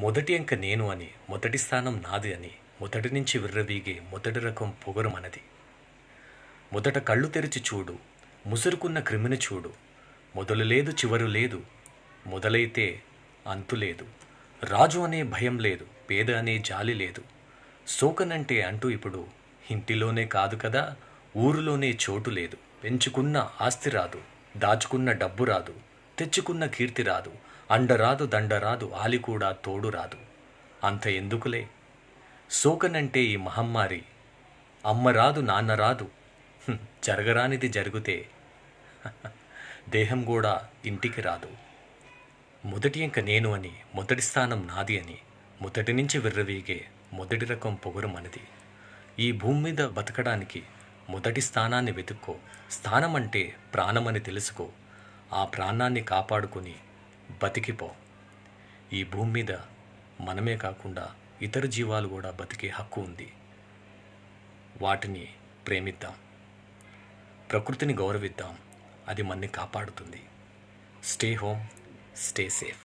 మొదటి అంక నేను అని మొదటి స్థానం నాది అని మొదటి నుంచి విర్రవీగే మొదటి రకం పొగరు మనది మొదట కళ్ళు తెరిచి చూడు ముసురుకున్న క్రిమిని చూడు మొదలు లేదు చివరు లేదు మొదలైతే అంతు లేదు రాజు అనే భయం లేదు పేద అనే జాలి లేదు సోకనంటే అంటూ ఇప్పుడు ఇంటిలోనే కాదు కదా ఊరిలోనే చోటు లేదు పెంచుకున్న ఆస్తి రాదు దాచుకున్న డబ్బు రాదు తెచ్చుకున్న కీర్తి రాదు అండరాదు దండరాదు ఆలి కూడా తోడు రాదు అంత ఎందుకులే సోకనంటే ఈ మహమ్మారి అమ్మ రాదు నాన్న రాదు హ్మ్, జరగరానిది జరిగితే దేహం కూడా ఇంటికి రాదు మొదటి ఇంక నేను అని మొదటి స్థానం నాది అని మొదటి నుంచి విర్రవీగే మొదటి రకం పొగరు మనది ఈ భూమి మీద బతకడానికి మొదటి స్థానాన్ని వెతుక్కో స్థానం అంటే ప్రాణమని తెలుసుకో ఆ ప్రాణాన్ని కాపాడుకుని బతికిపో ఈ భూమి మీద మనమే కాకుండా ఇతర జీవాలు కూడా బతికే హక్కు ఉంది వాటిని ప్రేమిద్దాం ప్రకృతిని గౌరవిద్దాం అది మనని కాపాడుతుంది స్టే హోమ్ స్టే సేఫ్